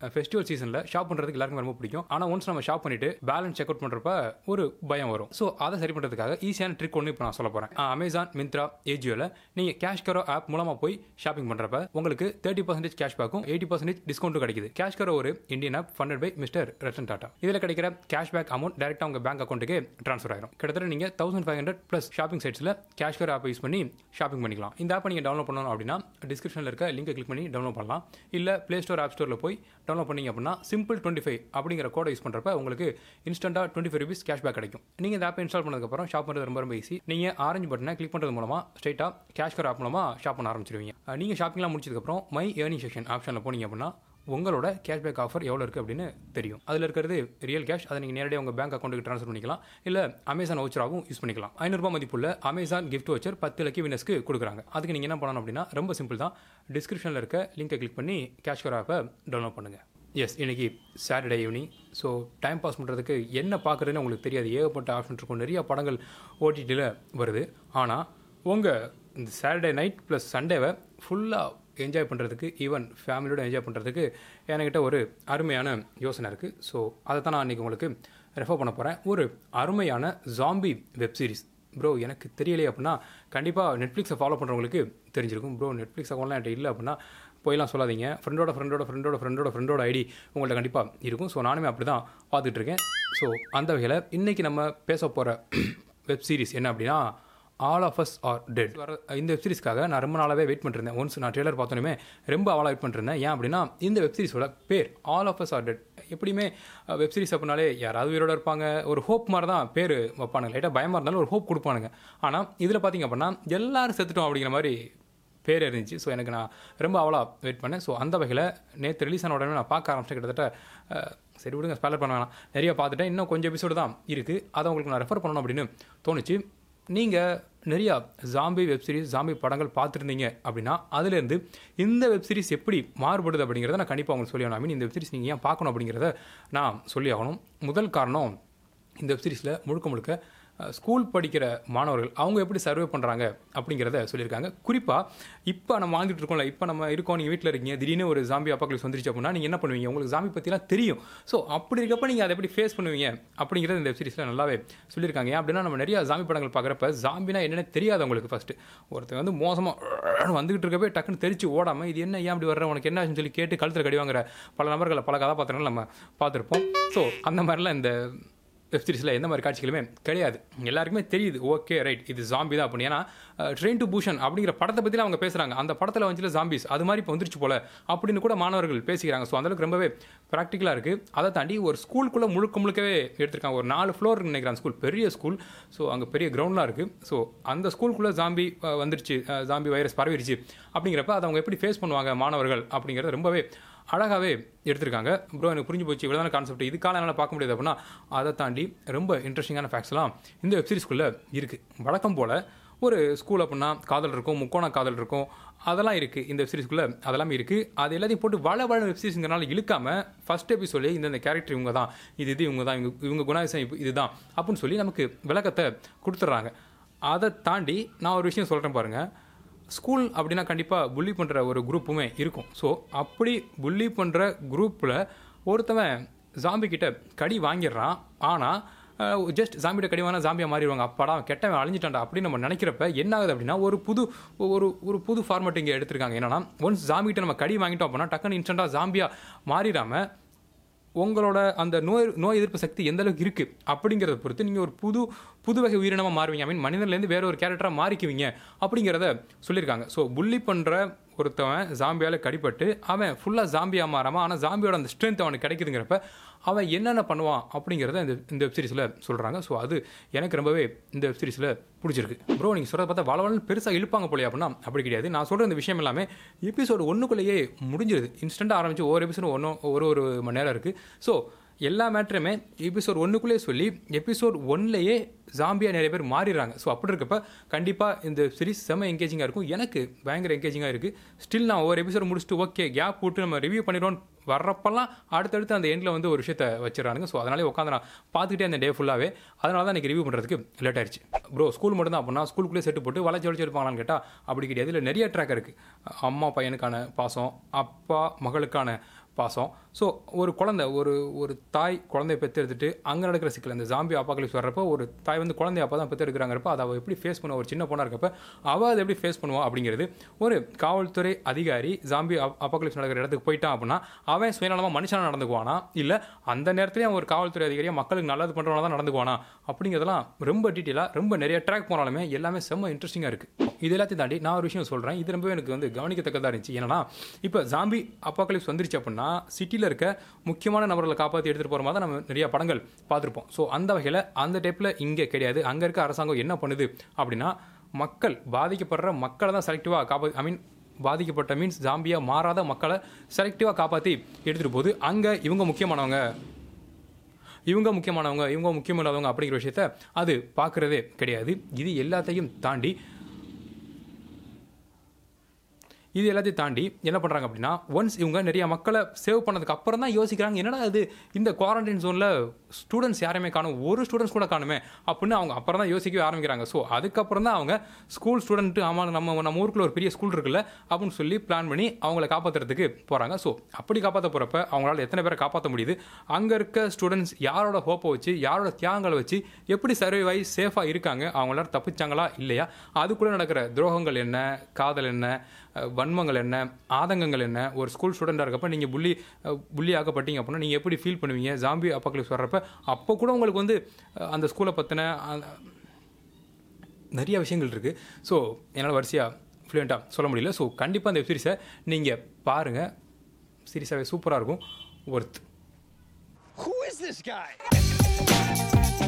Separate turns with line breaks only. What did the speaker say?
Festival சீசனில் shop பண்ணுறதுக்கு எல்லாருக்கும் ரொம்ப பிடிக்கும் ஆனால் ஒன்ஸ் நம்ம ஷாப் பண்ணிட்டு பேலன்ஸ் செக் அவுட் பண்ணுறப்ப ஒரு பயம் வரும் ஸோ அதை சரி பண்ணுறதுக்காக ஈஸியான ட்ரிக் ஒன்று இப்போ நான் சொல்ல போகிறேன் அமேசான் மிந்த்ரா ஏஜியோவில் நீங்கள் கேஷ் கரோ ஆப் மூலமாக போய் ஷாப்பிங் பண்ணுறப்ப உங்களுக்கு தேர்ட்டி பர்சன்டேஜ் கேஷ் பேக்கும் எயிட்டி பர்சன்டேஜ் டிஸ்கவுண்ட்டும் கிடைக்குது கேஷ் கரோ ஒரு Indian app funded by mister Ratan Tata இதில் கிடைக்கிற கேஷ் பேக் அமௌண்ட் டேரெக்டாக உங்கள் பேங்க் அக்கௌண்ட்டுக்கு ட்ரான்ஸ்ஃபர் ஆயிரும் கிட்டத்தட்ட நீங்கள் thousand five hundred plus shopping சைட்ஸில் கேஷ் கரோ ஆப் யூஸ் பண்ணி ஷாப்பிங் பண்ணிக்கலாம் இந்த ஆப்பை நீங்கள் டவுன்லோட் பண்ணணும் அப்படின்னா டிஸ்கிரிப்ஷனில் இருக்க லிங்கை கிளிக் பண்ணி டவுன்லோட் பண்ணலாம் இல்லை ப்ளே ஸ்டோர் ஆப் ஸ்டோரில் போய் டவுன்லோட் பண்ணீங்க அப்படின்னா சிம்பிள் டுவெண்ட்டி ஃபைவ் அப்படிங்கிற கோடை யூஸ் பண்ணுறப்ப உங்களுக்கு இன்ஸ்டன்ட்டாக twenty five rupees cash back கிடைக்கும் நீங்கள் இந்த ஆப்பை இன்ஸ்டால் பண்ணதுக்கப்புறம் ஷாப் பண்ணுறது ரொம்ப ரொம்ப ஈஸி நீங்கள் ஆரஞ்சு பட்டனை கிளிக் பண்ணுறது மூலமாக ஸ்ட்ரைட்டாக கேஷ் கர் ஆப் மூலமாக ஷாப் பண்ண ஆரம்பிச்சிருவீங்க நீங்கள் ஷாப்பிங்லாம் முடிச்சதுக்கப்புறம் மை ஏர்னிங் செக்ஷன் ஆப்ஷனில் போனீங்க அப்படின்னா உங்களோட கேஷ்பேக் ஆஃபர் எவ்வளோ இருக்குது அப்படின்னு தெரியும் அதில் இருக்கிறது ரியல் கேஷ் அதை நீங்கள் நேரடியாக உங்கள் பேங்க் அக்கௌண்ட்டுக்கு ட்ரான்ஸ்ஃபர் பண்ணிக்கலாம் இல்லை அமேசான் வவுச்சராகவும் யூஸ் பண்ணிக்கலாம் ஐநூறுபா மதிப்புள்ள அமேசான் கிஃப்ட் வச்சர் பத்து லக்கி வினஸ்க்கு கொடுக்குறாங்க அதுக்கு நீங்கள் என்ன பண்ணணும் அப்படின்னா ரொம்ப சிம்பிள் தான் டிஸ்கிரிப்ஷனில் இருக்க லிங்கை கிளிக் பண்ணி கேஷ் கர் ஆப்பை டவுன்லோட் பண்ணுங்கள் எஸ் இன்னைக்கு Saturday evening so time pass பண்ணுறதுக்கு என்ன பார்க்குறதுன்னு உங்களுக்கு தெரியாது ஏகப்பட்ட ஆப்ஷன் இருக்கும் நிறைய படங்கள் ஓடிடியில் வருது ஆனால் உங்கள் இந்த சாட்டர்டே நைட் ப்ளஸ் சண்டேவை ஃபுல்லாக என்ஜாய் பண்ணுறதுக்கு ஈவன் ஃபேமிலியோட என்ஜாய் பண்ணுறதுக்கு என்கிட்ட ஒரு அருமையான யோசனை இருக்குது ஸோ அதை தான் நான் இன்றைக்கி உங்களுக்கு ரெஃபர் பண்ண போகிறேன் ஒரு அருமையான ஜாம்பி வெப் சீரிஸ் ப்ரோ எனக்கு தெரியலையே அப்படின்னா கண்டிப்பாக நெட்ஃப்ளிக்ஸை ஃபாலோ பண்ணுறவங்களுக்கு தெரிஞ்சிருக்கும் ப்ரோ நெட்ஃப்ளிக்ஸ் அக்கௌண்ட்லாம் என்கிட்ட இல்லை அப்படின்னா போயெல்லாம் சொல்லாதீங்க ஃப்ரெண்டோட ஃப்ரெண்டோட ஃப்ரெண்டோட ஃப்ரெண்டோட ஃப்ரெண்டோட ஐடி உங்கள்ட்ட கண்டிப்பாக இருக்கும் ஸோ நானுமே அப்படி தான் பார்த்துட்டு இருக்கேன் ஸோ அந்த வகையில் இன்றைக்கி நம்ம பேச போகிற வெப் சீரிஸ் என்ன அப்படின்னா All of Us Are Dead வர இந்த வெப் சீரிஸ்க்காக நான் ரொம்ப நாளாகவே வெயிட் பண்ணிருந்தேன் ஒன்ஸ் நான் ட்ரெய்லர் பார்த்தோன்னே ரொம்ப அவளாக வெயிட் பண்ணிருந்தேன் ஏன் அப்படின்னா இந்த வெப் சீரிஸோட பேர் All of Us Are Dead எப்படியுமே வெப் சீரிஸ் அப்படின்னாலே யாராவது உயிரோட இருப்பாங்க ஒரு ஹோப் மாதிரி தான் பேர் வைப்பானுங்க லைட்டாக பயமாக இருந்தாலும் ஒரு ஹோப் கொடுப்பானுங்க ஆனால் இதில் பார்த்தீங்க அப்படின்னா எல்லாரும் செத்துட்டோம் அப்படிங்கிற மாதிரி பேர் இருந்துச்சு ஸோ எனக்கு நான் ரொம்ப அவளாக வெயிட் பண்ணேன் ஸோ அந்த வகையில் நேற்று ரிலீஸ் ஆன உடனே நான் பார்க்க ஆரம்பிச்சேன் கிட்டத்தட்ட அஹ், சரி விடுங்க ஸ்பெல்லர் பண்ண வேணாம் நிறைய பார்த்துட்டேன் இன்னும் கொஞ்சம் எபிசோடு தான் இருக்குது அதை உங்களுக்கு நான் ரெஃபர் பண்ணணும் அப்படின்னு தோணுச்சு நீங்கள் நிறையா ஜாம்பி வெப் சீரிஸ் ஜாம்பி படங்கள் பார்த்துருந்தீங்க அப்படின்னா அதுலேருந்து இந்த வெப் சீரிஸ் எப்படி மாறுபடுது அப்படிங்கிறத நான் கண்டிப்பாக உங்களுக்கு சொல்லி ஆகணும் ஐ மீன் இந்த வெப் சீரிஸ் நீங்கள் ஏன் பார்க்கணும் அப்படிங்கிறத நான் சொல்லி ஆகணும் முதல் காரணம் இந்த வெப் சீரிஸில் முழுக்க முழுக்க அஹ், ஸ்கூல் படிக்கிற மாணவர்கள் அவங்க எப்படி சர்வே பண்ணுறாங்க அப்படிங்கிறத சொல்லியிருக்காங்க குறிப்பாக இப்போ நம்ம வாழ்ந்துட்டு இருக்கோம்ல இப்போ நம்ம இருக்கோம் நீங்கள் வீட்டில் இருக்கீங்க திடீர்னு ஒரு ஜாம்பி அப்பாக்களிஸ் வந்துருச்சு அப்படின்னா நீங்கள் என்ன பண்ணுவீங்க உங்களுக்கு ஜாம்பி பற்றிலாம் தெரியும் ஸோ அப்படி இருக்கப்ப நீங்கள் அதை எப்படி ஃபேஸ் பண்ணுவீங்க அப்படிங்கிறது இந்த வெப் சீரிஸில் நல்லாவே சொல்லியிருக்காங்க ஏன் அப்படின்னா நம்ம நிறைய ஜாம்பி படங்கள் பார்க்குறப்ப ஜாம்பினா என்னென்ன தெரியாது உங்களுக்கு ஃபஸ்ட்டு ஒருத்தர் வந்து மோசமாக வந்துகிட்டு இருக்கப்பே டக்குன்னு தெரிச்சு ஓடாமல் இது என்ன ஏன் அப்படி வர்ற உனக்கு என்ன ஆச்சுன்னு சொல்லி கேட்டு கழுத்தில் கடி வாங்குற பல நபர்களை பல கதாபாத்திரங்கள் நம்ம பார்த்துருப்போம் ஸோ அந்த மாதிரிலாம் இந்த வெப் சீரிஸில் எந்த மாதிரி காட்சிகளுமே கிடையாது எல்லாருக்குமே தெரியுது ஓகே ரைட் இது ஜாம்பி தான் அப்படின்னு ஏன்னா ட்ரெயின் டு பூஷன் அப்படிங்கிற படத்தை பற்றிலாம் அவங்க பேசுகிறாங்க அந்த படத்தில் வந்துட்டு ஜாம்பிஸ் அது மாதிரி இப்போ வந்துருச்சு போல அப்படின்னு கூட மாணவர்கள் பேசிக்கிறாங்க ஸோ அந்தளவுக்கு ரொம்பவே ப்ராக்டிக்கலாக இருக்குது அதை தாண்டி ஒரு ஸ்கூலுக்குள்ளே முழுக்க முழுக்கவே எடுத்திருக்காங்க ஒரு நாலு ஃப்ளோர் நினைக்கிறேன் ஸ்கூல் பெரிய ஸ்கூல் ஸோ அங்கே பெரிய கிரவுண்ட்லாம் இருக்குது ஸோ அந்த ஸ்கூலுக்குள்ளே ஜாம்பி அஹ், வந்துருச்சு ஜாம்பி வைரஸ் பரவிடுச்சு அப்படிங்கிறப்ப அதை அவங்க எப்படி ஃபேஸ் பண்ணுவாங்க மாணவர்கள் அப்படிங்கிறது ரொம்பவே அழகாகவே எடுத்திருக்காங்க ப்ரோ எனக்கு புரிஞ்சு போச்சு இவ்வளோதான கான்செப்ட் இதுக்கான என்னால் பார்க்க முடியாது அப்படின்னா அதை தாண்டி ரொம்ப இன்ட்ரெஸ்டிங்கான ஃபேக்ட்ஸ்லாம் இந்த வெப் சீரிஸ்குள்ளே இருக்குது வழக்கம் போல் ஒரு ஸ்கூல் அப்படின்னா காதல் இருக்கும் முக்கோண காதல் இருக்கும் அதெல்லாம் இருக்குது இந்த வெப் சீரிஸ்குள்ளே அதெல்லாம் இருக்குது அது எல்லாத்தையும் போட்டு வள வள வெப் சீரிஸ்ங்கிறனால இழுக்காம ஃபர்ஸ்ட் எபிசோட்லேயே இந்த கேரக்டர் இவங்க தான் இது இது இவங்க தான் இவங்க இவங்க குணாதிசம் இப்போ இதுதான் அப்படின்னு சொல்லி நமக்கு விளக்கத்தை கொடுத்துட்றாங்க அதை தாண்டி நான் ஒரு விஷயம் சொல்கிறேன் பாருங்கள் ஸ்கூல் அப்படின்னா கண்டிப்பாக புள்ளி பண்ணுற ஒரு குரூப்புமே இருக்கும் ஸோ அப்படி புள்ளி பண்ணுற குரூப்பில் ஒருத்தவன் ஜாம்பி கிட்ட கடி வாங்கிடுறான் ஆனால் ஜஸ்ட் ஜாம்பியோட கடி வாங்கினா ஜாம்பியாக மாறிடுவாங்க அப்பாடா கெட்டவன் அழிஞ்சிட்டான்டா அப்படின்னு நம்ம நினைக்கிறப்ப என்ன ஆகுது அப்படின்னா ஒரு புது ஒரு ஒரு புது ஃபார்மேட் இங்கே எடுத்திருக்காங்க என்னன்னா ஒன்ஸ் ஜாம்பிகிட்ட நம்ம கடி வாங்கிட்டோம் அப்படின்னா டக்குன்னு இன்ஸ்டண்ட்டாக ஜாம்பியாக மாறிடாமல் உங்களோட அந்த நோய் நோய் எதிர்ப்பு சக்தி எந்த அளவுக்கு இருக்கு அப்படிங்கிறத பொறுத்து நீங்கள் ஒரு புது புது வகை உயிரினமாக மாறுவீங்க ஐ மீன் மனிதன்லேருந்து வேற ஒரு கேரக்டராக மாறிக்குவீங்க அப்படிங்கிறத சொல்லியிருக்காங்க ஸோ புள்ளி பண்ணுற ஒருத்தவன் ஜாம்பியால் கடிப்பட்டு அவன் ஃபுல்லாக ஜாம்பியாக மாறாமல் ஆனால் ஜாம்பியோட அந்த ஸ்ட்ரென்த் அவனுக்கு கிடைக்குதுங்கிறப்ப அவன் என்னென்ன பண்ணுவான் அப்படிங்கிறத இந்த இந்த வெப் சீரிஸில் சொல்கிறாங்க ஸோ அது எனக்கு ரொம்பவே இந்த வெப் சீரிஸில் பிடிச்சிருக்கு ப்ரோ நீங்கள் சொல்கிறத பார்த்தா வளவலன்னு பெருசாக இழுப்பாங்க போலே அப்படின்னா அப்படி கிடையாது நான் சொல்கிற இந்த விஷயம் எல்லாமே எபிசோடு ஒன்றுக்குள்ளேயே முடிஞ்சிருது இன்ஸ்டண்ட்டாக ஆரம்பிச்சு ஒவ்வொரு எபிசோடு ஒன்று ஒரு ஒரு மணி நேரம் இருக்குது ஸோ எல்லா மேட்டருமே எபிசோட் ஒன்றுக்குள்ளேயே சொல்லி எபிசோட் ஒன்லேயே ஜாம்பியாக நிறைய பேர் மாறிடுறாங்க ஸோ அப்படி இருக்கப்ப கண்டிப்பாக இந்த சீரிஸ் செம்ம எங்கேஜிங்காக இருக்கும் எனக்கு பயங்கர எங்கேஜிங்காக இருக்குது ஸ்டில் நான் ஒவ்வொரு எபிசோட் முடிச்சுட்டு ஓகே கேப் போட்டு நம்ம ரிவ்யூ பண்ணிடுவோம் வர்றப்பெல்லாம் அடுத்தடுத்து அந்த எண்டில் வந்து ஒரு விஷயத்தை வச்சிடறானுங்க ஸோ அதனாலே உட்காந்து நான் பார்த்துக்கிட்டே அந்த டே ஃபுல்லாகவே அதனால தான் எனக்கு ரிவ்யூ பண்ணுறதுக்கு லேட் ஆயிடுச்சு ப்ரோ ஸ்கூல் மட்டும் தான் அப்படின்னா ஸ்கூலுக்குள்ளே செட்டு போட்டு வளைச்சி வளைச்சி எடுப்பாங்களான்னு கேட்டால் அப்படி கிடையாது இல்லை நிறைய ட்ராக் இருக்குது அம்மா பையனுக்கான பாசம் அப்பா மகளுக்கான பாசம் ஸோ ஒரு குழந்தை ஒரு ஒரு தாய் குழந்தைய பெற்றெடுத்துட்டு அங்கே நடக்கிற சிக்கல் இந்த ஜாம்பி அப்பாக்கலிப்ஸ் வர்றப்போ ஒரு தாய் வந்து குழந்தைய அப்போ தான் பெற்றெடுக்கிறாங்கிறப்ப அதை அவள் எப்படி ஃபேஸ் பண்ணுவா ஒரு சின்ன பொண்ணாக இருக்கப்ப அவள் அதை எப்படி ஃபேஸ் பண்ணுவா அப்படிங்கிறது ஒரு காவல்துறை அதிகாரி ஜாம்பி அப்பாக்கலிப்ஸ் நடக்கிற இடத்துக்கு போயிட்டான் அப்படின்னா அவன் சுயநலமாக மனுஷனாக நடந்துக்குவானா இல்லை அந்த நேரத்துலேயே அவன் ஒரு காவல்துறை அதிகாரியாக மக்களுக்கு நல்லது பண்ணுறவனா தான் நடந்துக்குவானா அப்படிங்கிறதெல்லாம் ரொம்ப டீட்டெயிலாக ரொம்ப நிறைய ட்ராக் போனாலுமே எல்லாமே செம்ம இன்ட்ரெஸ்டிங்காக இருக்குது இது எல்லாத்தையும் தாண்டி நான் ஒரு விஷயம் சொல்கிறேன் இது ரொம்பவே எனக்கு வந்து கவனிக்கத்தக்கதாக இருந்துச்சு ஏன்னா இப்போ ஜாம்பி அப்பாக்கலிப்ஸ் வந்துருச்சு அப்படின்னா சிட்டியில் இருக்க முக்கியமான நபர்களை காப்பாற்றி எடுத்துகிட்டு போகிற மாதிரி தான் நம்ம நிறைய படங்கள் பார்த்துருப்போம் ஸோ அந்த வகையில் அந்த டைப்பில் இங்கே கிடையாது அங்கே இருக்க அரசாங்கம் என்ன பண்ணுது அப்படின்னா மக்கள் பாதிக்கப்படுற மக்களை தான் செலக்டிவாக காப்பா ஐ மீன் பாதிக்கப்பட்ட மீன்ஸ் ஜாம்பியாக மாறாத மக்களை செலக்டிவாக காப்பாற்றி எடுத்துகிட்டு போகுது அங்கே இவங்க முக்கியமானவங்க இவங்க முக்கியமானவங்க இவங்க முக்கியமில்லாதவங்க அப்படிங்கிற விஷயத்த அது பார்க்குறதே கிடையாது இது எல்லாத்தையும் தாண்டி இது எல்லாத்தையும் தாண்டி என்ன பண்ணுறாங்க அப்படின்னா ஒன்ஸ் இவங்க நிறைய மக்களை சேவ் பண்ணதுக்கு அப்புறம் தான் யோசிக்கிறாங்க என்னடா இது இந்த குவாரண்டைன் ஜோனில் ஸ்டூடெண்ட்ஸ் யாருமே காணும் ஒரு ஸ்டூடெண்ட்ஸ் கூட காணுமே அப்படின்னு அவங்க அப்புறம் தான் யோசிக்கவே ஆரம்பிக்கிறாங்க ஸோ அதுக்கப்புறம் தான் அவங்க ஸ்கூல் ஸ்டூடெண்ட்டு ஆமாம் நம்ம நம்ம ஊருக்குள்ள ஒரு பெரிய ஸ்கூல் இருக்குல்ல அப்படின்னு சொல்லி பிளான் பண்ணி அவங்கள காப்பாற்றுறதுக்கு போகிறாங்க ஸோ அப்படி காப்பாற்ற போகிறப்ப அவங்களால எத்தனை பேரை காப்பாற்ற முடியுது அங்கே இருக்க ஸ்டூடெண்ட்ஸ் யாரோட ஹோப்பை வச்சு யாரோட தியாகங்களை வச்சு எப்படி சர்வைவ் ஆகி சேஃபாக இருக்காங்க அவங்களால தப்பிச்சாங்களா இல்லையா அதுக்குள்ளே நடக்கிற துரோகங்கள் என்ன காதல் என்ன அஹ், வன்மங்கள் என்ன ஆதங்கங்கள் என்ன ஒரு ஸ்கூல் ஸ்டூடெண்டாக இருக்கப்ப நீங்கள் புள்ளி அஹ், புள்ளி ஆக்கப்பட்டீங்க அப்படின்னா நீங்கள் எப்படி ஃபீல் பண்ணுவீங்க ஜாம்பி அப்பக்லிப்ஸ் வர்றப்ப அப்போ கூட உங்களுக்கு வந்து அஹ், அந்த ஸ்கூலை பற்றின நிறைய விஷயங்கள் இருக்குது ஸோ என்னால் வரிசையாக ஃப்ளூயண்ட்டாக சொல்ல முடியல ஸோ கண்டிப்பாக அந்த வெப் சீரிஸை நீங்கள் பாருங்கள் சீரியஸாகவே சூப்பராக இருக்கும் worth
Who is this guy?